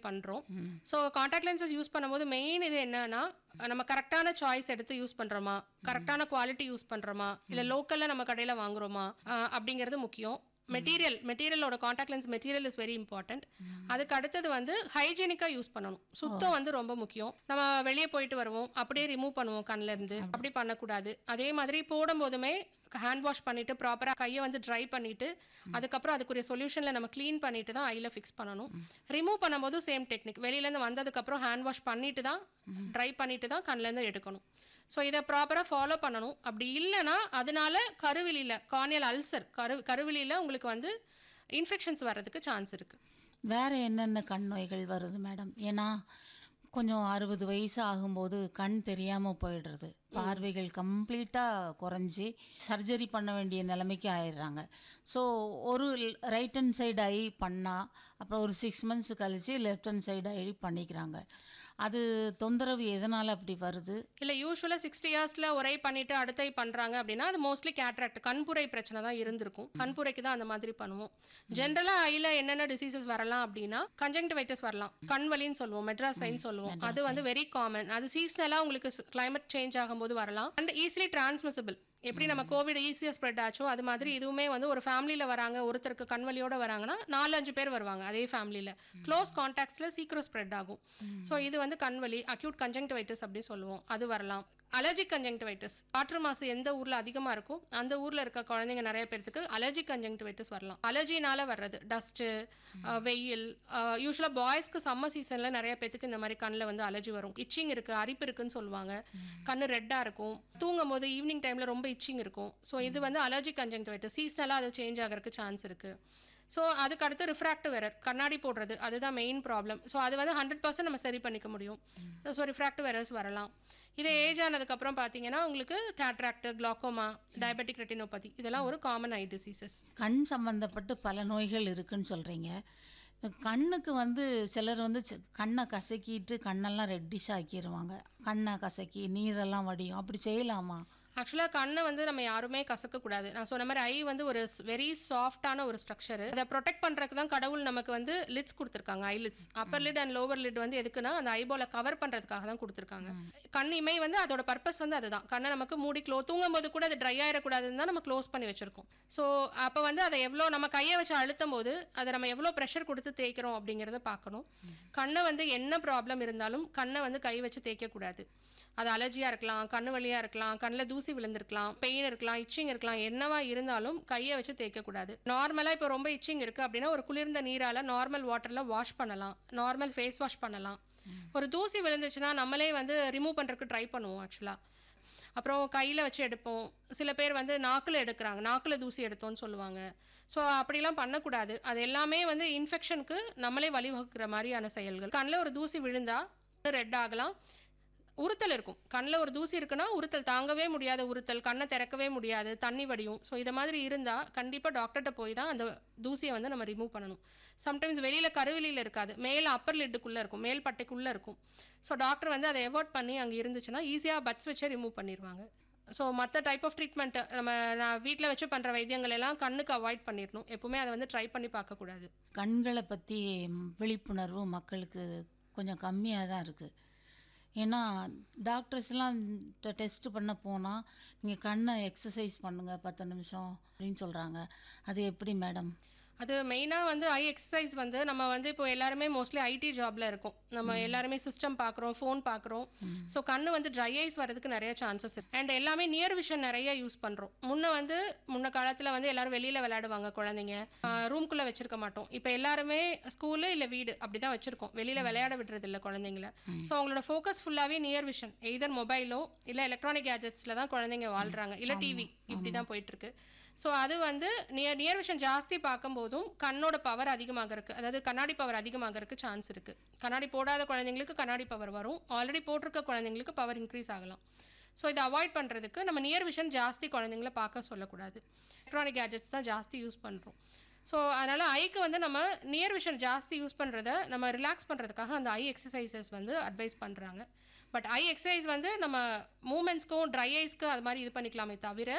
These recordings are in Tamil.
பண்ணுறோம் ஸோ காண்டாக்ட் லென்சஸ் யூஸ் பண்ணும்போது மெயின் இது என்னன்னா நம்ம கரெக்டான சாய்ஸ் எடுத்து யூஸ் பண்ணுறோமா கரெக்டான குவாலிட்டி யூஸ் பண்ணுறோமா இல்லை லோக்கலில் நம்ம கடையில் வாங்குறோமா அஹ், அப்படிங்கிறது முக்கியம் மெட்டீரியல் மெட்டீரியலோட contact lens material is very important அதுக்கு அடுத்தது வந்து ஹைஜீனிக்காக யூஸ் பண்ணணும் சுத்தம் வந்து ரொம்ப முக்கியம் நம்ம வெளியே போயிட்டு வருவோம் அப்படியே ரிமூவ் பண்ணுவோம் கண்ணுல இருந்து அப்படி பண்ணக்கூடாது அதே மாதிரி போடும் போதுமே ஹேண்ட் வாஷ் பண்ணிட்டு ப்ராப்பராக கையை வந்து ட்ரை பண்ணிட்டு அதுக்கப்புறம் அதுக்குரிய சொல்யூஷனில் நம்ம க்ளீன் பண்ணிட்டு தான் ஐயில் ஃபிக்ஸ் பண்ணணும் ரிமூவ் பண்ணும்போது சேம் டெக்னிக் வெளியிலேருந்து வந்ததுக்கப்புறம் ஹேண்ட் வாஷ் பண்ணிட்டு தான் ட்ரை பண்ணிட்டு தான் கண்ணுலேருந்து எடுக்கணும் ஸோ இதை ப்ராப்பராக ஃபாலோ பண்ணணும் அப்படி இல்லைன்னா அதனால கருவிலியில் கார்னியல் அல்சர் கரு கருவிலியில் உங்களுக்கு வந்து இன்ஃபெக்ஷன்ஸ் வர்றதுக்கு சான்ஸ் இருக்குது வேற என்னென்ன கண் நோய்கள் வருது மேடம் ஏன்னா கொஞ்சம் அறுபது வயசு ஆகும்போது கண் தெரியாமல் போயிடுறது பார்வைகள் கம்ப்ளீட்டாக குறைஞ்சி சர்ஜரி பண்ண வேண்டிய நிலைமைக்கு ஆயிடுறாங்க ஸோ ஒரு ரைட் ஹேண்ட் சைடு ஐ பண்ணால் அப்புறம் ஒரு சிக்ஸ் மந்த்ஸ் கழித்து லெஃப்ட் ஹேண்ட் சைடு ஐ பண்ணிக்கிறாங்க அது தொந்தரவு எதனால் அப்படி வருது இல்லை யூஸ்வலாக சிக்ஸ்டி இயர்ஸில் ஒரே பண்ணிட்டு அடுத்தை பண்ணுறாங்க அப்படின்னா அது மோஸ்ட்லி கேட்ராக்ட் கண்புரை பிரச்சனை தான் இருந்திருக்கும் கண்புரைக்கு தான் அந்த மாதிரி பண்ணுவோம் ஜென்ரலாக ஐயில் என்னென்ன டிசீசஸ் வரலாம் அப்படின்னா கன்ஜங்டிவைட்டிஸ் வரலாம் கண் வலின்னு சொல்லுவோம் மெட்ராசைன்னு சொல்லுவோம் அது வந்து வெரி காமன் அது சீசனலாக உங்களுக்கு கிளைமேட் சேஞ்ச் ஆகும்போது வரலாம் அண்ட் ஈஸிலி டிரான்ஸ்மிசிபிள் எப்படி நம்ம கோவிட் ஈஸியாக ஸ்ப்ரெட் ஆச்சோ அது மாதிரி இதுவுமே வந்து ஒரு ஃபேமிலியில் வராங்க ஒருத்தருக்கு கண்வலியோட வராங்கன்னா நாலு அஞ்சு பேர் வருவாங்க அதே ஃபேமிலியில் க்ளோஸ் கான்டாக்ட்ஸில் சீக்கிரம் ஸ்ப்ரெட் ஆகும் ஸோ இது வந்து கண்வலி அக்யூட் கன்ஜங்டிவைட்டிஸ் அப்படி சொல்லுவோம் அது வரலாம் அலர்ஜிக் கன்ஜங்டிவைட்டிஸ் காற்று மாசு எந்த ஊரில் அதிகமாக இருக்கோ அந்த ஊரில் இருக்க குழந்தைங்க நிறைய பேர்த்துக்கு அலர்ஜிக் கன்ஜங்டிவைட்டிஸ் வரலாம் அலர்ஜினால வர்றது டஸ்ட்டு வெயில் யூஸ்வலாக பாய்ஸ்க்கு சம்மர் சீசனில் நிறைய பேர்த்துக்கு இந்த மாதிரி கண்ணில் வந்து அலர்ஜி வரும் இச்சிங் இருக்குது அரிப்பு இருக்குன்னு சொல்லுவாங்க கண்ணு ரெட்டாக இருக்கும் தூங்கும் போது ஈவினிங் டைமில் ரொம்ப இச்சிங் இருக்கும் ஸோ இது வந்து அலர்ஜிக் கன்ஜங்டிவைட்டிஸ் சீசனலாக அது சேஞ்ச் ஆகிறதுக்கு சான்ஸ் இருக்குது ஸோ அதுக்கு அடுத்து ரிஃப்ராக்டிவ் எரர் கண்ணாடி போடுறது அதுதான் மெயின் ப்ராப்ளம் ஸோ அது வந்து ஹண்ட்ரட் பர்சன்ட் நம்ம சரி பண்ணிக்க முடியும் ஸோ ரிஃப்ராக்டிவ் எரர்ஸ் வரலாம் இது ஏஜ் ஆனதுக்கப்புறம் பார்த்தீங்கன்னா உங்களுக்கு கேட்ராக்ட் குளாக்கோமா டயபெட்டிக் ரெட்டினோபதி இதெல்லாம் ஒரு காமன் ஐ டிசீசஸ் கண் சம்பந்தப்பட்டு பல நோய்கள் இருக்குன்னு சொல்கிறீங்க கண்ணுக்கு வந்து சிலர் வந்து சி- கண்ணை கசக்கிட்டு கண்ணெல்லாம் ரெட்டிஷ் ஆக்கிடுவாங்க கண்ணை கசக்கி நீரெல்லாம் வடியும் அப்படி செய்யலாமா ஆக்சுவலாக கண்ணை வந்து நம்ம யாருமே கசக்கக்கூடாது நான் சொன்ன மாதிரி ஐ வந்து ஒரு வெரி சாஃப்டான ஒரு ஸ்ட்ரக்சர் அதை ப்ரொடெக்ட் பண்ணுறதுக்கு தான் கடவுள் நமக்கு வந்து லிட்ஸ் கொடுத்துருக்காங்க eyelids upper lid and lower lid வந்து எதுக்குன்னா அந்த ஐபோல கவர் பண்ணுறதுக்காக தான் கொடுத்துருக்காங்க கண் இமை வந்து அதோட பர்பஸ் வந்து அதுதான் கண்ணை நமக்கு மூடி க்ளோ தூங்கும் போது கூட அது ட்ரை ஆயிடக்கூடாதுன்னு தான் நம்ம க்ளோஸ் பண்ணி வச்சிருக்கோம் ஸோ அப்போ வந்து அதை எவ்வளோ நம்ம கையை வச்சு அழுத்தும் போது அதை நம்ம எவ்வளோ ப்ரெஷர் கொடுத்து தேய்க்கிறோம் அப்படிங்கிறத பார்க்கணும் கண்ணை வந்து என்ன ப்ராப்ளம் இருந்தாலும் கண்ணை வந்து கை வச்சு தேய்க்கக்கூடாது அது அலர்ஜியாக இருக்கலாம் கண்ணு வலியாக இருக்கலாம் கண்ணில் தூசி விழுந்திருக்கலாம் பெயின் இருக்கலாம் இச்சிங் இருக்கலாம் என்னவா இருந்தாலும் கையை வச்சு தேய்க்கக்கூடாது நார்மலாக இப்போ ரொம்ப இச்சிங் இருக்குது அப்படின்னா ஒரு குளிர்ந்த நீரால் நார்மல் வாட்டரில் வாஷ் பண்ணலாம் நார்மல் ஃபேஸ் வாஷ் பண்ணலாம் ஒரு தூசி விழுந்துச்சுன்னா நம்மளே வந்து ரிமூவ் பண்ணுறதுக்கு ட்ரை பண்ணுவோம் ஆக்சுவலாக அப்புறம் கையில் வச்சு எடுப்போம் சில பேர் வந்து நாக்கில் எடுக்கிறாங்க நாக்கில் தூசி எடுத்தோம்னு சொல்லுவாங்க ஸோ அப்படிலாம் பண்ணக்கூடாது அது எல்லாமே வந்து இன்ஃபெக்ஷனுக்கு நம்மளே வழிவகுக்கிற மாதிரியான செயல்கள் கண்ணில் ஒரு தூசி விழுந்தா ரெட் ஆகலாம் உறுத்தல் இருக்கும் கண்ணில் ஒரு தூசி இருக்குன்னா உறுத்தல் தாங்கவே முடியாத உறுத்தல் கண்ணை திறக்கவே முடியாது தண்ணி வடியும் ஸோ இதை மாதிரி இருந்தால் கண்டிப்பாக டாக்டர்கிட்ட போய் தான் அந்த தூசியை வந்து நம்ம ரிமூவ் பண்ணணும் சம்டைம்ஸ் வெளியில் கருவிலியில் இருக்காது மேல் அப்பர் லிட்டுக்குள்ளே இருக்கும் மேல் பட்டைக்குள்ளே இருக்கும் ஸோ டாக்டர் வந்து அதை எவாய்ட் பண்ணி அங்கே இருந்துச்சுன்னா ஈஸியாக பட்ஸ் வச்சே ரிமூவ் பண்ணிடுவாங்க ஸோ மற்ற டைப் ஆஃப் ட்ரீட்மெண்ட் நம்ம நான் வீட்டில் வச்சு பண்ணுற வைத்தியங்கள் எல்லாம் கண்ணுக்கு அவாய்ட் பண்ணிடணும் எப்பவுமே அதை வந்து ட்ரை பண்ணி பார்க்கக்கூடாது கண்களை பற்றி விழிப்புணர்வு மக்களுக்கு கொஞ்சம் கம்மியாக தான் இருக்குது ஏன்னா டாக்டர்ஸ்லாம் டெஸ்ட் பண்ண போனால் நீங்கள் கண்ணை எக்ஸசைஸ் பண்ணுங்கள் பத்து நிமிஷம் அப்படின்னு சொல்கிறாங்க அது எப்படி மேடம் அது மெயினாக வந்து ஐ எக்ஸசைஸ் வந்து நம்ம வந்து இப்போ எல்லாருமே மோஸ்ட்லி ஐடி ஜாப்ல இருக்கோம் நம்ம எல்லாருமே சிஸ்டம் பார்க்குறோம் ஃபோன் பார்க்குறோம் ஸோ கண்ணு வந்து ட்ரை ஐஸ் வரதுக்கு நிறைய சான்சஸ் இருக்கு அண்ட் எல்லாமே நியர் விஷன் நிறைய யூஸ் பண்ணுறோம் முன்ன வந்து முன்ன காலத்தில் வந்து எல்லாரும் வெளியில் விளையாடுவாங்க குழந்தைங்க ரூம்குள்ளே வச்சிருக்க மாட்டோம் இப்போ எல்லாருமே ஸ்கூலு இல்லை வீடு அப்படி தான் வச்சிருக்கோம் வெளியில் விளையாட விடுறது இல்லை குழந்தைங்கள ஸோ அவங்களோட ஃபோக்கஸ் ஃபுல்லாகவே நியர் விஷன் எய்தர் மொபைலோ இல்லை எலக்ட்ரானிக் கேஜெட்ஸில் தான் குழந்தைங்க வாழ்றாங்க இல்லை டிவி இப்படி தான் போயிட்டு இருக்கு ஸோ அது வந்து நியர் நியர் விஷன் ஜாஸ்தி பார்க்கும்போதும் கண்ணோட பவர் அதிகமாக இருக்கு அதாவது கண்ணாடி பவர் அதிகமாக இருக்கு சான்ஸ் இருக்கு கண்ணாடி போடாத குழந்தைங்களுக்கு கண்ணாடி பவர் வரும் ஆல்ரெடி போட்டிருக்க குழந்தைங்களுக்கு பவர் இன்க்ரீஸ் ஆகலாம் ஸோ இதை அவாய்ட் பண்ணுறதுக்கு நம்ம நியர் விஷன் ஜாஸ்தி குழந்தைங்கள பார்க்க சொல்லக்கூடாது எலக்ட்ரானிக் கேஜெட்ஸ் தான் ஜாஸ்தி யூஸ் பண்ணுறோம் ஸோ அதனால் ஐக்கு வந்து நம்ம நியர் விஷன் ஜாஸ்தி யூஸ் பண்ணுறத நம்ம ரிலாக்ஸ் பண்ணுறதுக்காக அந்த ஐ எக்ஸசைசஸ் வந்து அட்வைஸ் பண்ணுறாங்க பட் ஐ எக்ஸசைஸ் வந்து நம்ம மூமெண்ட்ஸ்க்கும் ட்ரை ஐஸ்க்கு அது மாதிரி இது பண்ணிக்கலாமே தவிர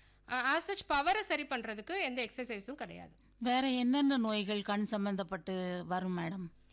ஆஸ் சச் பவரை சரி பண்ணுறதுக்கு எந்த எக்ஸசைஸும் கிடையாது வேற என்னென்ன நோய்கள் கண் சம்பந்தப்பட்டு வரும் மேடம்